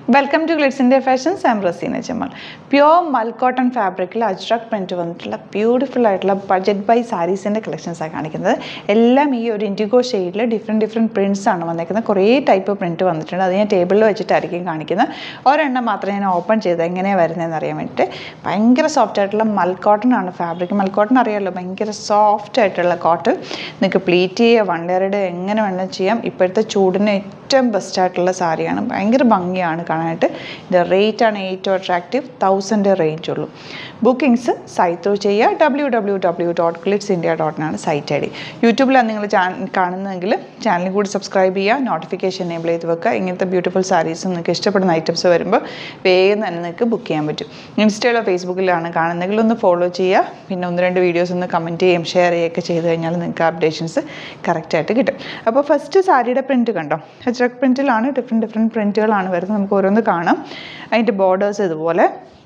welcome to glitz India fashions am Raseena Jamal pure mul cotton ഫാബ്രിക്കിൽ Ajrak print വന്നിട്ടുള്ള beautiful ആയിട്ടുള്ള budget buy സാരീസിൻ്റെ കളക്ഷൻസാണ് കാണിക്കുന്നത് എല്ലാം ഈ ഒരു ഇൻഡിഗോ ഷെയ്ഡിൽ ഡിഫറെൻറ്റ് ഡിഫറെൻറ്റ് പ്രിൻറ്റ്സ് ആണ് വന്നിരിക്കുന്നത് കുറേ ടൈപ്പ് പ്രിൻറ്റ് വന്നിട്ടുണ്ട് അത് ഞാൻ ടേബിളിൽ വെച്ചിട്ടായിരിക്കും കാണിക്കുന്നത് ഒരെണ്ണം മാത്രമേ ഞാൻ ഓപ്പൺ ചെയ്ത് എങ്ങനെയാണ് വരുന്നതെന്ന് അറിയാൻ വേണ്ടിയിട്ട് ഭയങ്കര സോഫ്റ്റ് ആയിട്ടുള്ള മൽക്കോട്ടൺ ആണ് ഫാബ്രിക് മൽക്കോട്ടൺ അറിയാമല്ലോ ഭയങ്കര സോഫ്റ്റ് ആയിട്ടുള്ള കോട്ടൺ നിങ്ങൾക്ക് പ്ലീറ്റ് ചെയ്യുക വൺ ലെയറുടെ എങ്ങനെ വേണമെങ്കിലും ചെയ്യാം ഇപ്പോഴത്തെ ചൂടിന് ഏറ്റവും ബെസ്റ്റ് ആയിട്ടുള്ള സാരിയാണ് ഭയങ്കര ഭംഗിയാണ് കാണാനായിട്ട് ഇതിൻ്റെ റേറ്റ് ആണ് ഏറ്റവും അട്രാക്റ്റീവ് തൗസൻഡ് റേഞ്ച് ഉള്ളൂ ബുക്കിംഗ്സ് സൈറ്റ് ത്രൂ ചെയ്യുക ഡബ്ല്യൂ ഡബ്ല്യൂ ഡബ്ല്യൂ ഡോട്ട് ക്ലിറ്റ്സ് ഇന്ത്യ ഡോട്ടിനാണ് സൈറ്റ് ഐ ഡി യൂട്യൂബിലാണ് നിങ്ങൾ ചാനൽ കാണുന്നതെങ്കിൽ ചാനൽ കൂടി സബ്സ്ക്രൈബ് ചെയ്യുക നോട്ടിഫിക്കേഷൻ എനേബിൾ ചെയ്ത് വെക്കുക ഇങ്ങനത്തെ ബ്യൂട്ടിഫുൾ സാരീസ് നിങ്ങൾക്ക് ഇഷ്ടപ്പെടുന്ന ഐറ്റംസ് വരുമ്പോൾ വേഗം തന്നെ നിങ്ങൾക്ക് ബുക്ക് ചെയ്യാൻ പറ്റും ഇൻസ്റ്റയിലോ ഫേസ്ബുക്കിലാണ് കാണുന്നതെങ്കിൽ ഒന്ന് ഫോളോ ചെയ്യുക പിന്നെ ഒന്ന് രണ്ട് വീഡിയോസ് ഒന്ന് കമൻറ്റ് ചെയ്യും ഷെയർ ചെയ്യുകയൊക്കെ ചെയ്ത് കഴിഞ്ഞാൽ നിങ്ങൾക്ക് അപ്ഡേഷൻസ് കറക്റ്റായിട്ട് കിട്ടും അപ്പോൾ ഫസ്റ്റ് സാരിയുടെ പ്രിൻറ്റ് കണ്ടോ അജ്രക് പ്രിൻറ്റിലാണ് ഡിഫറെൻറ്റ് ഡിഫറെൻറ്റ് പ്രിൻറ്റുകളാണ് വരുന്നത് നമുക്ക് ഓരോന്ന് കാണാം അതിൻ്റെ ബോർഡേഴ്സ് ഇതുപോലെ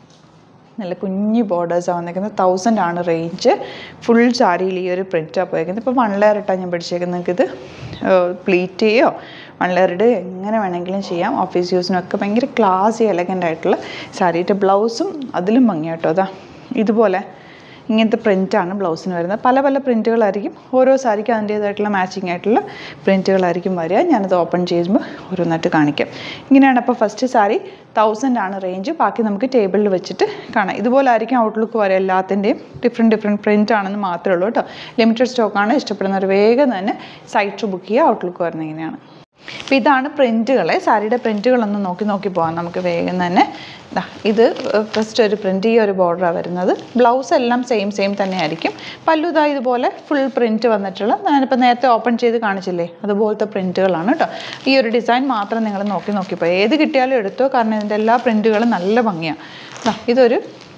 നല്ല കുഞ്ഞു ബോർഡേഴ്സാണ് വന്നിരിക്കുന്നത് തൗസൻഡ് ആണ് റേഞ്ച് ഫുൾ സാരിയിൽ ഈ ഒരു പ്രിൻറ്റാണ് പോയിരിക്കുന്നത് ഇപ്പോൾ വൺ ലെയർ ഇട്ടാണ് ഞാൻ പഠിച്ചേക്കുന്നത് നിങ്ങൾക്ക് ഇത് പ്ലീറ്റ് ചെയ്യോ വൺ ലെയർ ഇട്ട് എങ്ങനെ വേണമെങ്കിലും ചെയ്യാം ഓഫീസ് യൂസിനൊക്കെ ഭയങ്കര ക്ലാസി എലഗൻ്റ് ആയിട്ടുള്ള സാരിയുടെ ബ്ലൗസും അതിലും ഭംഗിയാട്ടോ അതാ ഇതുപോലെ ഇങ്ങനത്തെ പ്രിൻ്റാണ് ബ്ലൗസിന് വരുന്നത് പല പല പ്രിൻറ്റുകളായിരിക്കും ഓരോ സാരിക്കും അതിൻ്റേതായിട്ടുള്ള മാച്ചിങ് ആയിട്ടുള്ള പ്രിൻറ്റുകളായിരിക്കും വരിക ഞാനത് ഓപ്പൺ ചെയ്യുമ്പോൾ ഓരോന്നായിട്ട് കാണിക്കാം ഇങ്ങനെയാണ് അപ്പോൾ ഫസ്റ്റ് സാരി തൗസൻഡ് ആണ് റേഞ്ച് ബാക്കി നമുക്ക് ടേബിളിൽ വെച്ചിട്ട് കാണാം ഇതുപോലെ ആയിരിക്കും ഔട്ട്ലുക്ക് വരിക എല്ലാത്തിൻ്റെയും ഡിഫറെൻറ്റ് ഡിഫറെൻറ്റ് പ്രിൻ്റ് ആണെന്ന് മാത്രമേ ഉള്ളൂ കേട്ടോ ലിമിറ്റഡ് സ്റ്റോക്കാണ് ഇഷ്ടപ്പെടുന്നവർ വേഗം തന്നെ സൈറ്റ് ബുക്ക് ചെയ്യുക ഔട്ട്ലുക്ക് വരുന്നത് ഇങ്ങനെയാണ് അപ്പോൾ ഇതാണ് പ്രിൻറ്റുകൾ സാരിയുടെ പ്രിൻറ്റുകളൊന്ന് നോക്കി നോക്കി പോകാം നമുക്ക് വേഗം തന്നെ ദാ ഇത് ഫസ്റ്റ് ഒരു പ്രിൻറ്റ് ഈ ഒരു ബോർഡറാണ് വരുന്നത് ബ്ലൗസ് എല്ലാം സെയിം സെയിം തന്നെ ആയിരിക്കും പല്ലു ഇതാ ഇതുപോലെ ഫുൾ പ്രിൻറ്റ് വന്നിട്ടുള്ള ഞാനിപ്പോൾ നേരത്തെ ഓപ്പൺ ചെയ്ത് കാണിച്ചില്ലേ അതുപോലത്തെ പ്രിൻറ്റുകളാണ് കേട്ടോ ഈ ഒരു ഡിസൈൻ മാത്രം നിങ്ങൾ നോക്കി നോക്കിപ്പോ ഏത് കിട്ടിയാലും എടുത്തോ കാരണം ഇതിൻ്റെ എല്ലാ പ്രിൻറ്റുകളും നല്ല ഭംഗിയാണ് ദാ ഇതൊരു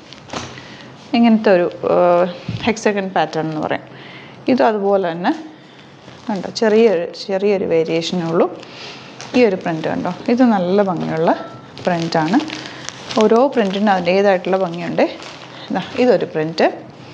ഇങ്ങനത്തെ ഒരു ഹെക്സഗൺ പാറ്റേൺ എന്ന് പറയും ഇതും അതുപോലെ തന്നെ കണ്ടോ ചെറിയൊരു ചെറിയൊരു വേരിയേഷനേ ഉള്ളൂ ഈ ഒരു പ്രിൻ്റ് കണ്ടോ ഇത് നല്ല ഭംഗിയുള്ള പ്രിൻ്റാണ് ഓരോ പ്രിൻറ്റിനും അതിൻ്റേതായിട്ടുള്ള ഭംഗിയുണ്ട് ഇതാ ഇതൊരു പ്രിൻറ്റ്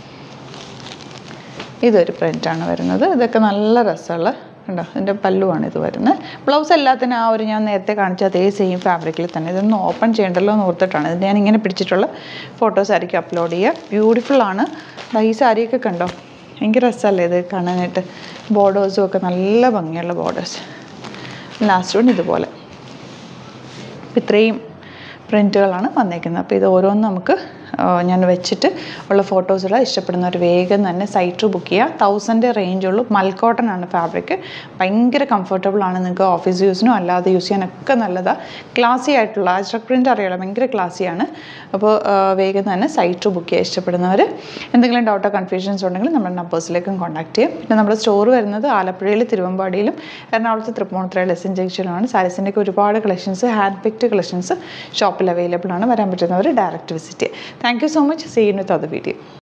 ഇതൊരു പ്രിൻ്റാണ് വരുന്നത് ഇതൊക്കെ നല്ല രസമുള്ള കണ്ടോ ഇതിൻ്റെ പല്ലുവാണ് ഇത് വരുന്നത് ബ്ലൗസ് എല്ലാത്തിനും ആ ഒരു ഞാൻ നേരത്തെ കാണിച്ച അതേ സെയിം ഫാബ്രിക്കിൽ തന്നെ ഇതൊന്നും ഓപ്പൺ ചെയ്യണ്ടല്ലോ എന്ന് ഓർത്തിട്ടാണ് ഇത് ഞാൻ ഇങ്ങനെ പിടിച്ചിട്ടുള്ള ഫോട്ടോസ് ആയിരിക്കും അപ്ലോഡ് ചെയ്യുക ബ്യൂട്ടിഫുൾ ആണ് ഈ സാരിയൊക്കെ കണ്ടോ ഭയങ്കര രസമല്ലേ ഇത് കാണാനായിട്ട് ബോർഡേഴ്സും ഒക്കെ നല്ല ഭംഗിയുള്ള ബോർഡേഴ്സ് ലാസ്റ്റ് വൺ ഇതുപോലെ ഇത്രയും പ്രിൻറ്റുകളാണ് വന്നേക്കുന്നത് അപ്പോൾ ഇത് ഓരോന്നും നമുക്ക് ഞാൻ വെച്ചിട്ട് ഉള്ള ഫോട്ടോസുകൾ ഇഷ്ടപ്പെടുന്നവർ വേഗം തന്നെ സൈറ്റ് ബുക്ക് ചെയ്യുക തൗസൻഡ് റേഞ്ച് ഉള്ളൂ മൽക്കോട്ടൺ ആണ് ഫാബ്രിക് ഭയങ്കര കംഫർട്ടബിൾ ആണ് നിങ്ങൾക്ക് ഓഫീസ് യൂസിനോ അല്ലാതെ യൂസ് ചെയ്യാനൊക്കെ നല്ലതാണ് ക്ലാസി ആയിട്ടുള്ള അജ്രക് പ്രിൻ്റ് അറിയാലോ ഭയങ്കര ക്ലാസിയാണ് അപ്പോൾ വേഗം തന്നെ സൈറ്റ് ബുക്ക് ചെയ്യുക ഇഷ്ടപ്പെടുന്നവർ എന്തെങ്കിലും ഡൗട്ടോ കൺഫ്യൂഷൻസ് ഉണ്ടെങ്കിൽ നമ്മുടെ നമ്പേഴ്സിലേക്കും കോൺടാക്ട് ചെയ്യും പിന്നെ നമ്മുടെ സ്റ്റോർ വരുന്നത് ആലപ്പുഴയിൽ തിരുവമ്പാടിയിലും എറണാകുളത്ത് തൃപ്പൂണിത്തുറ ലെസൻ ജംഗ്ഷനിലുമാണ് സാരീസിൻ്റെയൊക്കെ ഒരുപാട് കളക്ഷൻസ് ഹാൻഡ് പിക്ഡ് കളക്ഷൻസ് ഷോപ്പിൽ അവൈലബിൾ ആണ് വരാൻ പറ്റുന്നവർ ഡയറക്റ്റ് വിസിറ്റ് ചെയ്യുക thank you so much see in with അത് വീഡിയോ